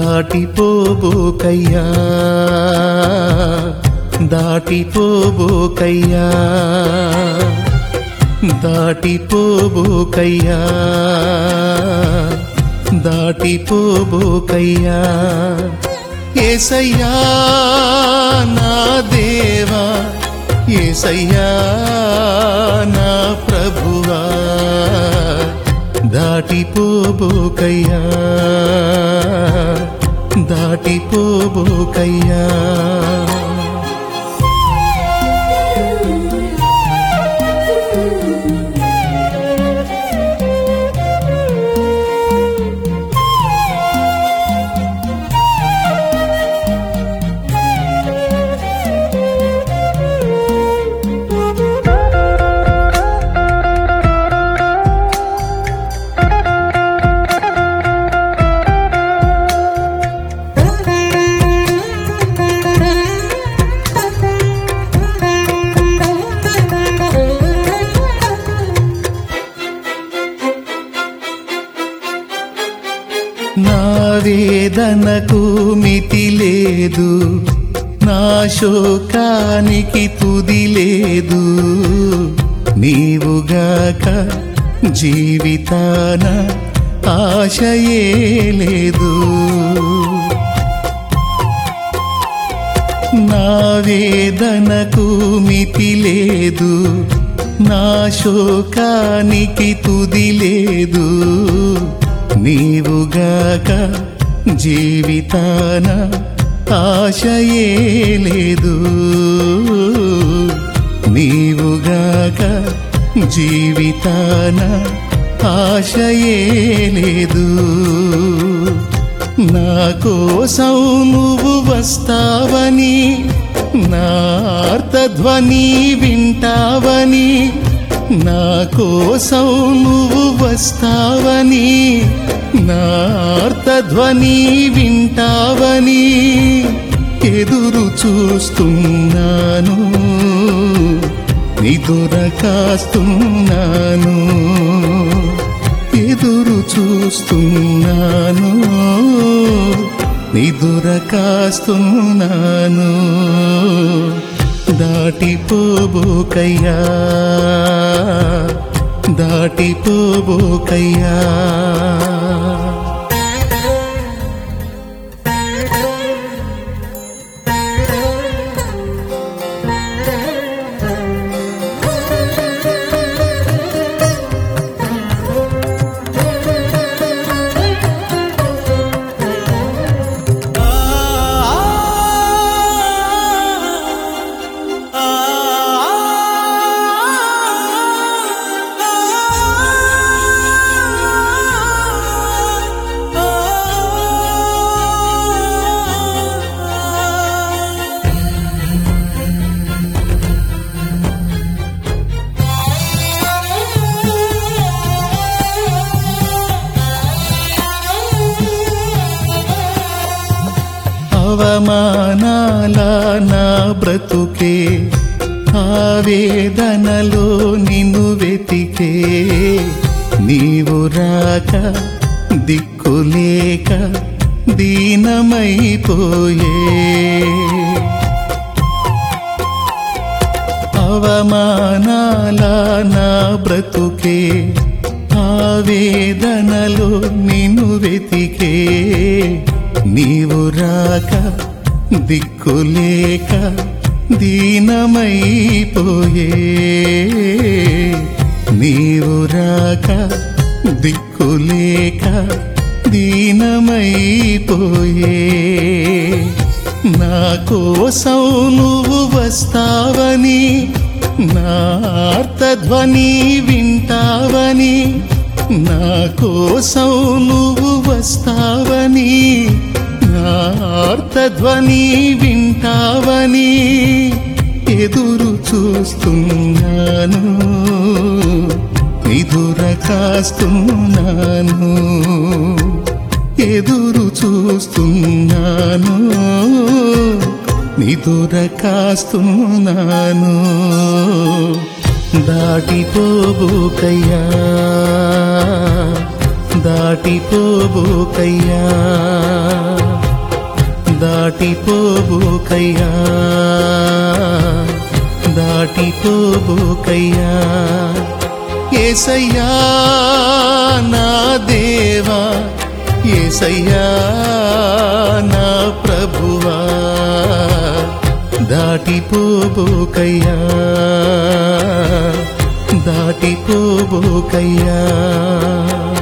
దాటిపోబోకయ్యా దాటిపోబోకయ్యా దాటిపోబోకయ్యా దాటిపోబోకయ్యా ఏసయ్యా నా దేవా ఏసయ్యా నా ప్రభువా దాటిపోబోకయ్యా దాటిపోబోకయ్యా నా వేదనకు మితి లేదు నా శోకానికి తుది లేదు నీవుగాక జీవితాన ఆశయే లేదు నా వేదనకు మితి లేదు నా శోకానికి తుది లేదు నీవుగాక జీవితాన ఆశయే లేదు నీవుగాక జీవితాన ఆశయే లేదు నా కోసం నువ్వు వస్తావని నా అర్థధ్వని వింటావని నా కోసం నువ్వు వస్తావని నా అర్థధ్వని వింటావని ఎదురు చూస్తున్నాను నిదుర కాస్తున్నాను ఎదురు చూస్తున్నాను నిదుర కాస్తున్నాను దాటిపోబోకయ్యా దాటిపోబోకయ్యా అవమానాల నా బ్రతుకే ఆవేదనలో నిన్ను వెతికే నీవు రాక దిక్కులేక దీనమైపోయే అవమానాల నా బ్రతుకే ఆవేదనలో నిన్ను వెతికే నీవు రాక దిక్కులేక దీనమైపోయే నీవు రాక దిక్కులేక దీనమైపోయే నా కోసం నువ్వు వస్తావని నా అర్థధ్వని వింటావని నా కోసం నువ్వు వస్తావని నా అర్థధ్వని వింటావని ఎదురు చూస్తున్నాను నిదుర కాస్తున్నాను ఎదురు చూస్తున్నాను నిదుర కాస్తున్నాను దాటిపోబోకయ్యా దాటిపోబోకయ్యా దాటిపోబోకయ్యా దాటిపోబోకయ్యా ఏసయ్యా నా దేవా ఏసయ్యా నా ప్రభువా దాటిపోబోకయ్యా దాటిపోబోకయ్యా